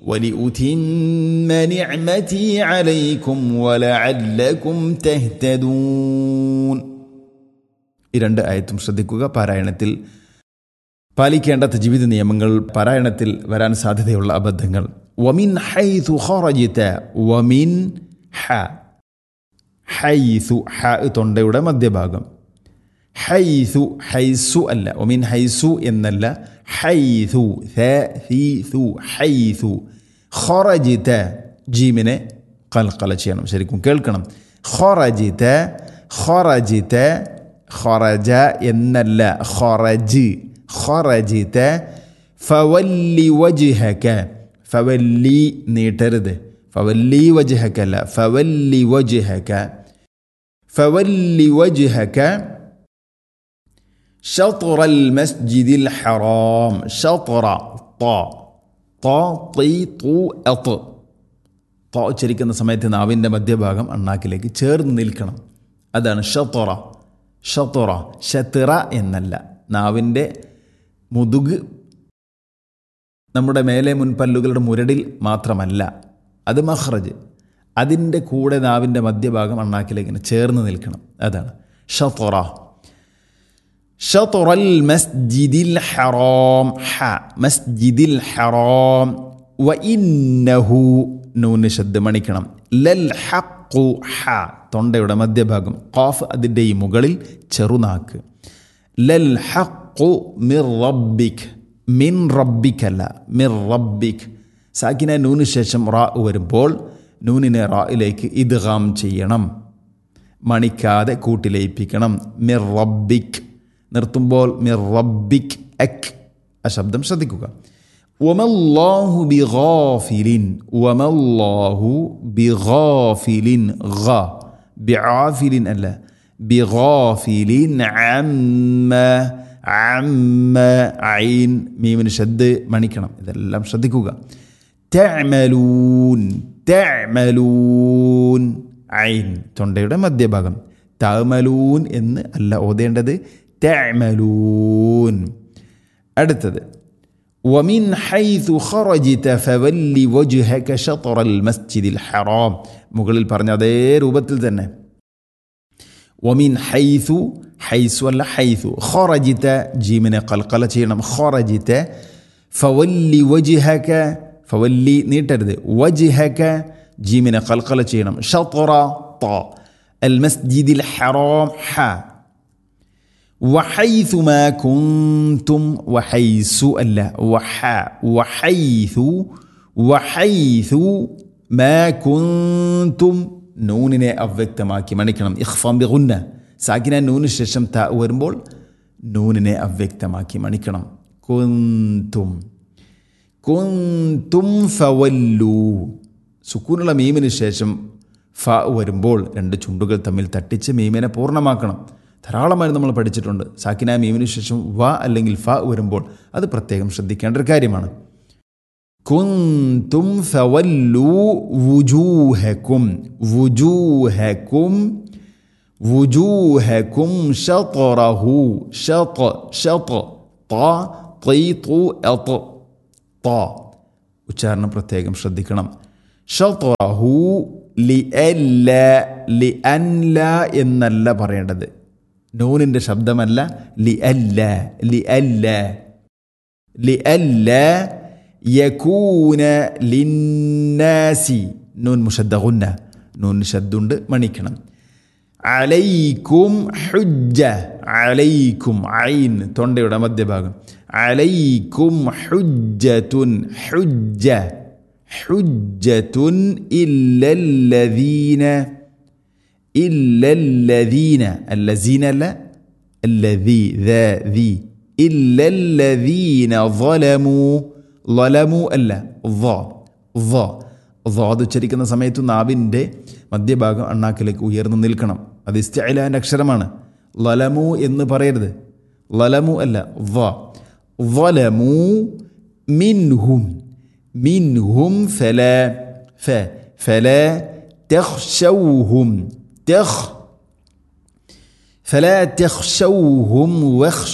ولأتم نعمتي عليكم ولعلكم تهتدون ഈ രണ്ട് ആയത്തും ശ്രദ്ധിക്കുക പാരായണത്തിൽ പാലിക്കേണ്ട ജീവിത നിയമങ്ങൾ പാരായണത്തിൽ വരാൻ സാധ്യതയുള്ള അബദ്ധങ്ങൾ വമിൻ ഹൈതു ഖറജിത വമിൻ ഹ ഹൈസു ഹ തൊണ്ടയുടെ മധ്യഭാഗം ഹൈസു ഹൈസു അല്ല ഒമിൻ ഹൈസു എന്നല്ല ഹൈസു ഹീസു ഹൈസു ഖറജിത ജീമിനെ കൽക്കല ചെയ്യണം ശരിക്കും കേൾക്കണം ഖറജിത ഖറജിത ഖറജ എന്നല്ല ഖറജ് ഖറജിത ഫവല്ലി വജ്ഹക ഫവല്ലി നീട്ടരുത് ഫവല്ലി വജ്ഹക അല്ല ഫവല്ലി വജ്ഹക ഫവല്ലി വജ്ഹക شطر المسجد الحرام شطر طا طا طي طو أط طا ഉച്ചരിക്കുന്ന സമയത്ത് നാവിൻ്റെ മധ്യഭാഗം അണ്ണാക്കിലേക്ക് ചേർന്ന് നിൽക്കണം അതാണ് ഷത്തുറ ഷത്തുറ ഷത്തിറ എന്നല്ല നാവിൻ്റെ മുതുക് നമ്മുടെ മേലെ മുൻപല്ലുകളുടെ മുരടിൽ മാത്രമല്ല അത് മഹ്റജ് അതിൻ്റെ കൂടെ നാവിൻ്റെ മധ്യഭാഗം അണ്ണാക്കിലേക്ക് ഇങ്ങനെ ചേർന്ന് നിൽക്കണം അതാണ് ഷത്തുറ شطر المسجد الحرام ح مسجد الحرام وإنه നൂന് ശബ്ദമണിക്കണം ലൽ ഹക്കു ഹ തൊണ്ടയുടെ മധ്യഭാഗം ഖാഫ് അതിൻ്റെ ഈ മുകളിൽ ചെറുനാക്ക് ലൽ ഹക്കു മിർ റബ്ബിക് മിൻ റബ്ബിക്കല്ല മിർ റബ്ബിക് സാക്കിന നൂന് ശേഷം റാ വരുമ്പോൾ നൂനിനെ റായിലേക്ക് ഇദ്ഗാം ചെയ്യണം മണിക്കാതെ കൂട്ടിലയിപ്പിക്കണം മിർ റബ്ബിക് നിർത്തുമ്പോൾ മിർ റബ്ബിക് അക് ആ ശബ്ദം ശ്രദ്ധിക്കുക വമല്ലാഹു ബിഗാഫിലിൻ വമല്ലാഹു ബിഗാഫിലിൻ ഗ ബിആഫിലിൻ അല്ല ബിഗാഫിലിൻ അമ്മ അമ്മ ഐൻ മീമിന് ശബ്ദ് മണിക്കണം ഇതെല്ലാം ശ്രദ്ധിക്കുക തഅമലൂൻ തഅമലൂൻ ഐൻ തൊണ്ടയുടെ മധ്യഭാഗം തഅമലൂൻ എന്ന് അല്ല ഓതേണ്ടത് തഅമലൂൻ അടുത്തത് ومن حيث خرجت فولي وجهك شطر المسجد الحرام മുകളിൽ പറഞ്ഞ അതേ രൂപത്തിൽ തന്നെ ومن حيث حيث ولا حيث خرجت ജീമിനെ കൽക്കല ചെയ്യണം خرجت فولي وجهك فولي നീട്ടരുത് وجهك ജീമിനെ കൽക്കല ചെയ്യണം شطر ط المسجد الحرام ح وحيث ما كنتم وحيث ألا وح وحيث وحيث ما كنتم നൂനിനെ അവ്യക്തമാക്കി മണിക്കണം ഇഖ്ഫാം ബിഗുന്ന സാക്കിന നൂന് ശേഷം ത വരുമ്പോൾ നൂനിനെ അവ്യക്തമാക്കി മണിക്കണം കുന്തും കുന്തും ഫവല്ലു സുക്കൂനുള്ള മീമിന് ശേഷം ഫ വരുമ്പോൾ രണ്ട് ചുണ്ടുകൾ തമ്മിൽ തട്ടിച്ച് മീമിനെ പൂർണ്ണമാക്കണം ധാരാളമായി നമ്മൾ പഠിച്ചിട്ടുണ്ട് സാക്കിന മീമിന് ശേഷം വ അല്ലെങ്കിൽ ഫ വരുമ്പോൾ അത് പ്രത്യേകം ശ്രദ്ധിക്കേണ്ട ഒരു കാര്യമാണ് കുന്തും ഫവല്ലു വുജൂഹക്കും വുജൂഹക്കും വുജൂഹക്കും ഷطറഹു ഷط ഷط ത തു അط ത ഉച്ചാരണം പ്രത്യേകം ശ്രദ്ധിക്കണം ഷطറഹു ലി അല്ല ലി അൻല എന്നല്ല പറയേണ്ടത് നൂനിൻ്റെ ശബ്ദമല്ല ലി അല്ല ലി അല്ല ലി അല്ല യകൂന ലിന്നാസി നൂൻ മുഷദ്ദുന്ന നൂൻ ശബ്ദുണ്ട് മണിക്കണം അലൈക്കും ഹുജ്ജ അലൈക്കും ഐൻ തൊണ്ടയുടെ മധ്യഭാഗം അലൈക്കും ഹുജ്ജത്തുൻ ഹുജ്ജ ഹുജ്ജത്തുൻ ഇല്ലല്ലദീന إلا الذين الذين لا الذي ذا ذي إلا الذين ظلموا ظلموا അല്ല ظ ظ ظ അത് ഉച്ചരിക്കുന്ന സമയത്ത് നാവിൻ്റെ മധ്യഭാഗം അണ്ണാക്കിലേക്ക് ഉയർന്നു നിൽക്കണം അത് ഇസ്തലാൻ്റെ അക്ഷരമാണ് ലലമു എന്ന് പറയരുത് ലലമു അല്ല ظ ظلموا منهم منهم فلا ف فلا تخشوهم تخ فلا تخشوهم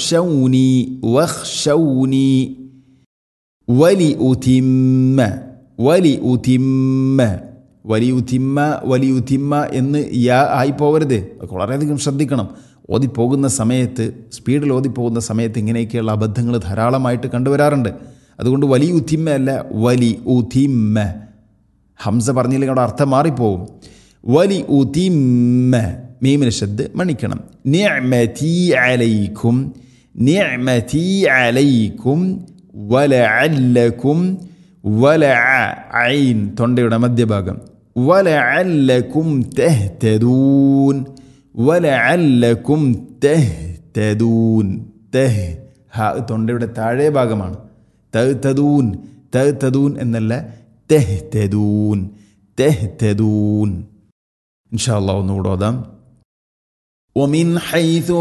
واخشوني واخشوني ولأتم വലി ഉതിമ്മ വലി ഉതിമ്മ വലി ഉതിമ്മ എന്ന് യാ ആയി പോകരുത് അതൊക്കെ വളരെയധികം ശ്രദ്ധിക്കണം ഓതിപ്പോകുന്ന സമയത്ത് സ്പീഡിൽ ഓതിപ്പോകുന്ന സമയത്ത് ഇങ്ങനെയൊക്കെയുള്ള അബദ്ധങ്ങൾ ധാരാളമായിട്ട് കണ്ടുവരാറുണ്ട് അതുകൊണ്ട് വലി ഉതിമ്മ അല്ല വലി ഉതിമ്മ ഹംസ പറഞ്ഞില്ലെങ്കിൽ അവിടെ അർത്ഥം മാറിപ്പോവും വലി ഉതിമ്മ മീമിന് ശബ്ദ് മണിക്കണം നിഅമതി അലൈക്കും നിഅമതി അലൈക്കും വലഅല്ലക്കും വല ഐൻ തൊണ്ടയുടെ മധ്യഭാഗം വലഅല്ലക്കും തെഹ്തദൂൻ വലഅല്ലക്കും തെഹ്തദൂൻ തെഹ് ഹ തൊണ്ടയുടെ താഴെ ഭാഗമാണ് തഹ്തദൂൻ തഹ്തദൂൻ എന്നല്ല തെഹ്തദൂൻ തെഹ്തദൂൻ ഇൻഷാ അള്ളാഹ് ഒന്നുകൂടെ ഓതാം ومن حيث